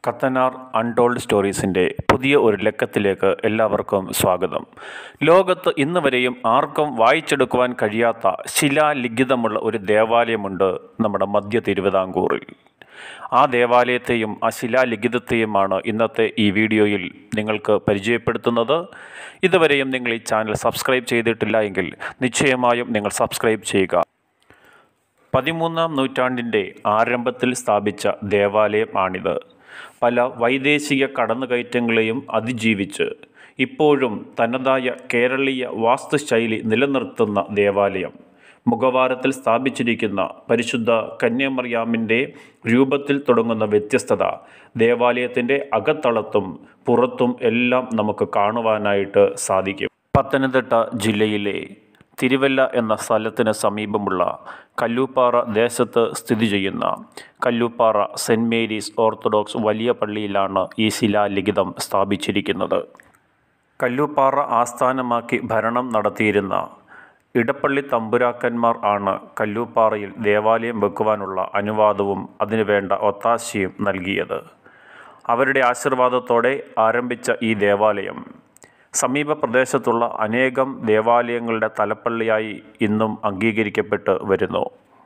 കത്തനാർ untold സ്റ്റോറീസിൻ്റെ പുതിയ ഒരു ലക്കത്തിലേക്ക് എല്ലാവർക്കും സ്വാഗതം ലോകത്ത് ഇന്ന് വരെയും ആർക്കും വായിച്ചെടുക്കുവാൻ കഴിയാത്ത ശിലാലിഖിതമുള്ള ഒരു ദേവാലയമുണ്ട് നമ്മുടെ മധ്യ തിരുവിതാംകൂറിൽ ആ ദേവാലയത്തെയും ആ ശിലാലിഖിതത്തെയുമാണ് ഇന്നത്തെ ഈ വീഡിയോയിൽ നിങ്ങൾക്ക് പരിചയപ്പെടുത്തുന്നത് ഇതുവരെയും നിങ്ങൾ ഈ ചാനൽ സബ്സ്ക്രൈബ് ചെയ്തിട്ടില്ല എങ്കിൽ നിശ്ചയമായും നിങ്ങൾ സബ്സ്ക്രൈബ് ചെയ്യുക പതിമൂന്നാം നൂറ്റാണ്ടിൻ്റെ ആരംഭത്തിൽ സ്ഥാപിച്ച ദേവാലയം ആണിത് പല വൈദേശിക കടന്നുകയറ്റങ്ങളെയും അതിജീവിച്ച് ഇപ്പോഴും തനതായ കേരളീയ വാസ്തുശൈലി നിലനിർത്തുന്ന ദേവാലയം മുഖവാരത്തിൽ സ്ഥാപിച്ചിരിക്കുന്ന പരിശുദ്ധ കന്യാമറിയാമിൻ്റെ രൂപത്തിൽ തുടങ്ങുന്ന വ്യത്യസ്തത ദേവാലയത്തിൻ്റെ അകത്തളത്തും പുറത്തും എല്ലാം നമുക്ക് കാണുവാനായിട്ട് സാധിക്കും പത്തനംതിട്ട ജില്ലയിലെ തിരുവല്ല എന്ന സ്ഥലത്തിന് സമീപമുള്ള കല്ലൂപ്പാറ ദേശത്ത് സ്ഥിതി ചെയ്യുന്ന കല്ലൂപ്പാറ സെൻറ് മേരീസ് ഓർത്തഡോക്സ് വലിയ പള്ളിയിലാണ് ഈ ശിലാലിഖിതം സ്ഥാപിച്ചിരിക്കുന്നത് കല്ലൂപ്പാറ ആസ്ഥാനമാക്കി ഭരണം നടത്തിയിരുന്ന ഇടപ്പള്ളി തമ്പുരാക്കന്മാർ ആണ് കല്ലൂപ്പാറയിൽ ദേവാലയം വെക്കുവാനുള്ള അനുവാദവും അതിനുവേണ്ട ഒത്താശയും നൽകിയത് അവരുടെ ആശീർവാദത്തോടെ ആരംഭിച്ച ഈ ദേവാലയം സമീപ പ്രദേശത്തുള്ള അനേകം ദേവാലയങ്ങളുടെ തലപ്പള്ളിയായി ഇന്നും അംഗീകരിക്കപ്പെട്ട് വരുന്നു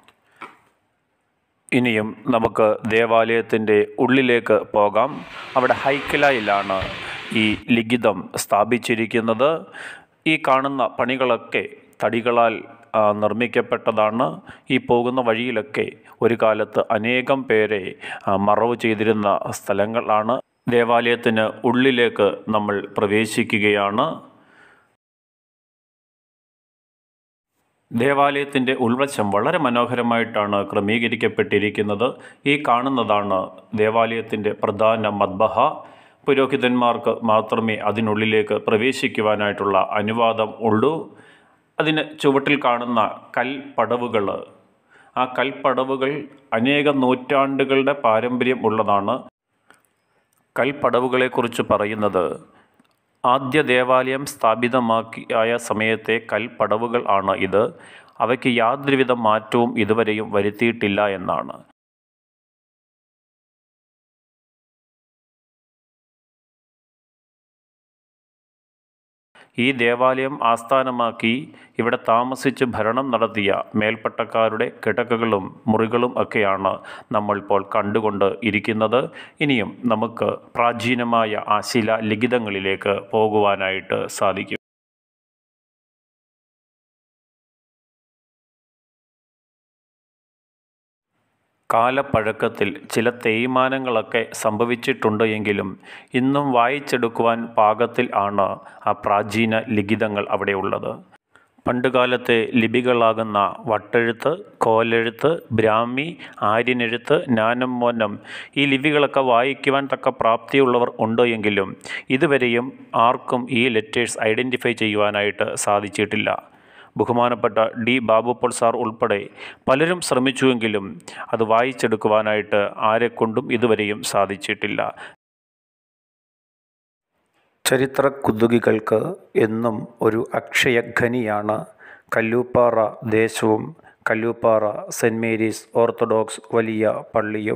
ഇനിയും നമുക്ക് ദേവാലയത്തിൻ്റെ ഉള്ളിലേക്ക് പോകാം അവിടെ ഹൈക്കലായിലാണ് ഈ ലിഖിതം സ്ഥാപിച്ചിരിക്കുന്നത് ഈ കാണുന്ന പണികളൊക്കെ തടികളാൽ ആ, നിർമ്മിക്കപ്പെട്ടതാണ് ഈ പോകുന്ന വഴിയിലൊക്കെ ഒരു കാലത്ത് അനേകം പേരെ ആ, മറവ് ചെയ്തിരുന്ന സ്ഥലങ്ങളാണ് ദേവാലയത്തിന് ഉള്ളിലേക്ക് നമ്മൾ പ്രവേശിക്കുകയാണ് ദേവാലയത്തിൻ്റെ ഉൾവശം വളരെ മനോഹരമായിട്ടാണ് ക്രമീകരിക്കപ്പെട്ടിരിക്കുന്നത് ഈ കാണുന്നതാണ് ദേവാലയത്തിൻ്റെ പ്രധാന മദ്ബഹ പുരോഹിതന്മാർക്ക് മാത്രമേ അതിനുള്ളിലേക്ക് പ്രവേശിക്കുവാനായിട്ടുള്ള അനുവാദം ഉള്ളൂ അതിന് ചുവട്ടിൽ കാണുന്ന കൽപ്പടവുകൾ ആ കൽപ്പടവുകൾ അനേകം നൂറ്റാണ്ടുകളുടെ പാരമ്പര്യം ഉള്ളതാണ് കൽപ്പടവുകളെക്കുറിച്ച് പറയുന്നത് ആദ്യ ദേവാലയം സ്ഥാപിതമാക്കിയായ സമയത്തെ കൽപ്പടവുകൾ ആണ് ഇത് അവയ്ക്ക് യാതൊരുവിധ മാറ്റവും ഇതുവരെയും വരുത്തിയിട്ടില്ല എന്നാണ് ഈ ദേവാലയം ആസ്ഥാനമാക്കി ഇവിടെ താമസിച്ച് ഭരണം നടത്തിയ മേൽപ്പട്ടക്കാരുടെ കിടക്കകളും മുറികളും ഒക്കെയാണ് നമ്മൾ ഇപ്പോൾ കണ്ടുകൊണ്ട് ഇരിക്കുന്നത് ഇനിയും നമുക്ക് പ്രാചീനമായ ആ ശില ലിഖിതങ്ങളിലേക്ക് പോകുവാനായിട്ട് സാധിക്കും കാലപ്പഴക്കത്തിൽ ചില തേയ്മാനങ്ങളൊക്കെ സംഭവിച്ചിട്ടുണ്ട് എങ്കിലും ഇന്നും വായിച്ചെടുക്കുവാൻ പാകത്തിൽ ആണ് ആ പ്രാചീന ലിഖിതങ്ങൾ അവിടെയുള്ളത് പണ്ടുകാലത്തെ ലിപികളാകുന്ന വട്ടെഴുത്ത് കോലെഴുത്ത് ബ്രാഹ്മി ആര്യനെഴുത്ത് ജ്ഞാനമോനം ഈ ലിപികളൊക്കെ വായിക്കുവാൻ തക്ക പ്രാപ്തിയുള്ളവർ ഉണ്ട് എങ്കിലും ഇതുവരെയും ആർക്കും ഈ ലെറ്റേഴ്സ് ഐഡൻറ്റിഫൈ ചെയ്യുവാനായിട്ട് സാധിച്ചിട്ടില്ല ബഹുമാനപ്പെട്ട ഡി ബാബുപോൾ സാർ ഉൾപ്പെടെ പലരും ശ്രമിച്ചുവെങ്കിലും അത് വായിച്ചെടുക്കുവാനായിട്ട് ആരെക്കൊണ്ടും ഇതുവരെയും സാധിച്ചിട്ടില്ല ചരിത്ര കുതുകികൾക്ക് എന്നും ഒരു അക്ഷയഖനിയാണ് കല്ലൂപ്പാറ ദേശവും കല്ലൂപ്പാറ സെൻറ് മേരീസ് ഓർത്തഡോക്സ് വലിയ പള്ളിയും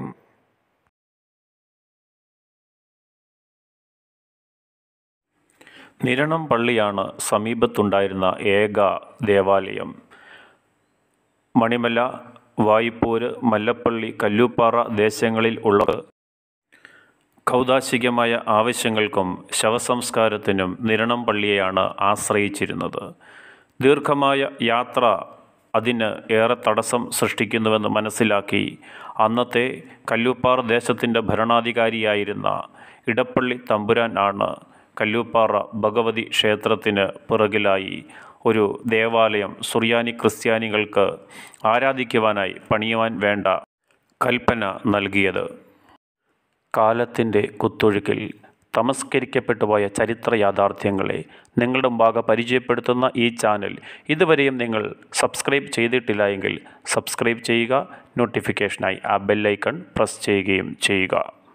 നിരണം പള്ളിയാണ് സമീപത്തുണ്ടായിരുന്ന ഏക ദേവാലയം മണിമല വായ്പൂര് മല്ലപ്പള്ളി കല്ലൂപ്പാറ ദേശങ്ങളിൽ ഉള്ളത് കൗതാശികമായ ആവശ്യങ്ങൾക്കും ശവസംസ്കാരത്തിനും നിരണം പള്ളിയെയാണ് ആശ്രയിച്ചിരുന്നത് ദീർഘമായ യാത്ര അതിന് ഏറെ തടസ്സം സൃഷ്ടിക്കുന്നുവെന്ന് മനസ്സിലാക്കി അന്നത്തെ കല്ലൂപ്പാറ ദേശത്തിൻ്റെ ഭരണാധികാരിയായിരുന്ന ഇടപ്പള്ളി തമ്പുരാൻ ആണ് കല്ലൂപ്പാറ ഭഗവതി ക്ഷേത്രത്തിന് പിറകിലായി ഒരു ദേവാലയം സുറിയാനി ക്രിസ്ത്യാനികൾക്ക് ആരാധിക്കുവാനായി പണിയുവാൻ വേണ്ട കൽപ്പന നൽകിയത് കാലത്തിൻ്റെ കുത്തൊഴുക്കിൽ തമസ്കരിക്കപ്പെട്ടു പോയ ചരിത്ര യാഥാർത്ഥ്യങ്ങളെ നിങ്ങളുടെ മുമ്പാകെ പരിചയപ്പെടുത്തുന്ന ഈ ചാനൽ ഇതുവരെയും നിങ്ങൾ സബ്സ്ക്രൈബ് ചെയ്തിട്ടില്ല എങ്കിൽ സബ്സ്ക്രൈബ് ചെയ്യുക നോട്ടിഫിക്കേഷനായി ആ ബെല്ലൈക്കൺ പ്രസ് ചെയ്യുകയും ചെയ്യുക